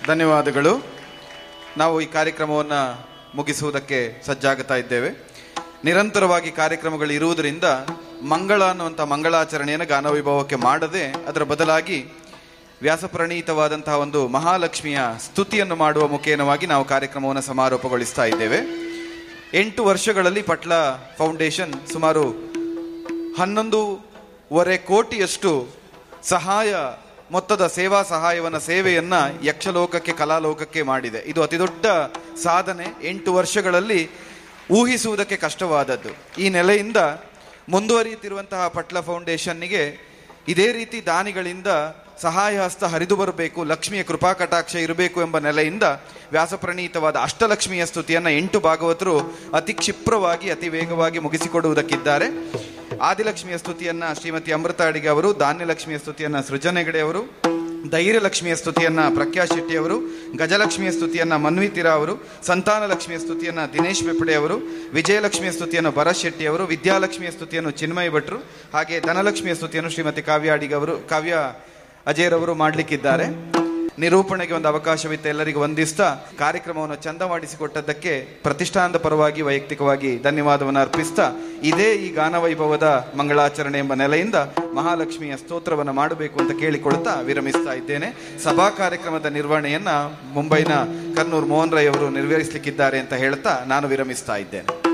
ಧನ್ಯವಾದಗಳು ನಾವು ಈ ಕಾರ್ಯಕ್ರಮವನ್ನು ಮುಗಿಸುವುದಕ್ಕೆ ಸಜ್ಜಾಗುತ್ತಾ ಇದ್ದೇವೆ ನಿರಂತರವಾಗಿ ಕಾರ್ಯಕ್ರಮಗಳು ಇರುವುದರಿಂದ ಮಂಗಳ ಅನ್ನುವಂಥ ಮಂಗಳಾಚರಣೆಯನ್ನು ಗಾನವೈಭವಕ್ಕೆ ಮಾಡದೆ ಅದರ ಬದಲಾಗಿ ವ್ಯಾಸಪ್ರಣೀತವಾದಂತಹ ಒಂದು ಮಹಾಲಕ್ಷ್ಮಿಯ ಸ್ತುತಿಯನ್ನು ಮಾಡುವ ಮುಖೇನವಾಗಿ ನಾವು ಕಾರ್ಯಕ್ರಮವನ್ನು ಸಮಾರೋಪಗೊಳಿಸ್ತಾ ಇದ್ದೇವೆ ಎಂಟು ವರ್ಷಗಳಲ್ಲಿ ಪಟ್ಲ ಫೌಂಡೇಶನ್ ಸುಮಾರು ಹನ್ನೊಂದೂವರೆ ಕೋಟಿಯಷ್ಟು ಸಹಾಯ ಮೊತ್ತದ ಸೇವಾ ಸಹಾಯವನ್ನ ಸೇವೆಯನ್ನ ಯಕ್ಷಲೋಕಕ್ಕೆ ಕಲಾಲೋಕಕ್ಕೆ ಮಾಡಿದೆ ಇದು ಅತಿದೊಡ್ಡ ಸಾಧನೆ ಎಂಟು ವರ್ಷಗಳಲ್ಲಿ ಊಹಿಸುವುದಕ್ಕೆ ಕಷ್ಟವಾದದ್ದು ಈ ನೆಲೆಯಿಂದ ಮುಂದುವರಿಯುತ್ತಿರುವಂತಹ ಪಟ್ಲ ಫೌಂಡೇಶನ್ನಿಗೆ ಇದೇ ರೀತಿ ದಾನಿಗಳಿಂದ ಸಹಾಯ ಹಸ್ತ ಹರಿದು ಬರಬೇಕು ಲಕ್ಷ್ಮಿಯ ಕೃಪಾ ಕಟಾಕ್ಷ ಇರಬೇಕು ಎಂಬ ನೆಲೆಯಿಂದ ವ್ಯಾಸಪ್ರಣೀತವಾದ ಅಷ್ಟಲಕ್ಷ್ಮಿಯ ಸ್ತುತಿಯನ್ನ ಎಂಟು ಭಾಗವತರು ಅತಿ ಕ್ಷಿಪ್ರವಾಗಿ ಅತಿ ವೇಗವಾಗಿ ಮುಗಿಸಿಕೊಡುವುದಕ್ಕಿದ್ದಾರೆ ಆದಿಲಕ್ಷ್ಮಿಯ ಸ್ತುತಿಯನ್ನ ಶ್ರೀಮತಿ ಅಮೃತ ಅಡಿಗೆ ಅವರು ಧಾನ್ಯಲಕ್ಷ್ಮಿಯ ಸ್ತುತಿಯನ್ನ ಸೃಜನ್ ಹೆಗಡೆ ಅವರು ಧೈರ್ಯಲಕ್ಷ್ಮಿಯ ಸ್ತುತಿಯನ್ನ ಪ್ರಖ್ಯಾ ಶೆಟ್ಟಿ ಅವರು ಗಜಲಕ್ಷ್ಮಿಯ ಸ್ತುತಿಯನ್ನ ಮನ್ವಿತಿರಾ ಅವರು ಸಂತಾನ ಲಕ್ಷ್ಮಿಯ ಸ್ತುತಿಯನ್ನ ದಿನೇಶ್ ಬೆಪ್ಪಡೆ ಅವರು ವಿಜಯಲಕ್ಷ್ಮಿಯ ಸ್ತುತಿಯನ್ನು ಭರತ್ ಶೆಟ್ಟಿ ಅವರು ವಿದ್ಯಾಲಕ್ಷ್ಮಿಯ ಸ್ತುತಿಯನ್ನು ಚಿನ್ಮಯ ಭಟ್ರು ಹಾಗೆ ಧನಲಕ್ಷ್ಮಿಯ ಸ್ತುತಿಯನ್ನು ಶ್ರೀಮತಿ ಕಾವ್ಯ ಅಡಿಗ ಅವರು ಕಾವ್ಯ ಅಜಯರವರು ಮಾಡಲಿಕ್ಕಿದ್ದಾರೆ ನಿರೂಪಣೆಗೆ ಒಂದು ಅವಕಾಶವಿತ್ತು ಎಲ್ಲರಿಗೂ ವಂದಿಸ್ತಾ ಕಾರ್ಯಕ್ರಮವನ್ನು ಚಂದ ಮಾಡಿಸಿಕೊಟ್ಟದ್ದಕ್ಕೆ ಪ್ರತಿಷ್ಠಾನದ ಪರವಾಗಿ ವೈಯಕ್ತಿಕವಾಗಿ ಧನ್ಯವಾದವನ್ನು ಅರ್ಪಿಸ್ತಾ ಇದೇ ಈ ಗಾನವೈಭವದ ಮಂಗಳಾಚರಣೆ ಎಂಬ ನೆಲೆಯಿಂದ ಮಹಾಲಕ್ಷ್ಮಿಯ ಸ್ತೋತ್ರವನ್ನು ಮಾಡಬೇಕು ಅಂತ ಕೇಳಿಕೊಳ್ತಾ ವಿರಮಿಸ್ತಾ ಇದ್ದೇನೆ ಸಭಾ ಕಾರ್ಯಕ್ರಮದ ನಿರ್ವಹಣೆಯನ್ನ ಮುಂಬೈನ ಕರ್ನೂರ್ ಮೋಹನ್ ರೈ ಅವರು ನೆರವೇರಿಸಲಿಕ್ಕಿದ್ದಾರೆ ಅಂತ ಹೇಳ್ತಾ ನಾನು ವಿರಮಿಸ್ತಾ ಇದ್ದೇನೆ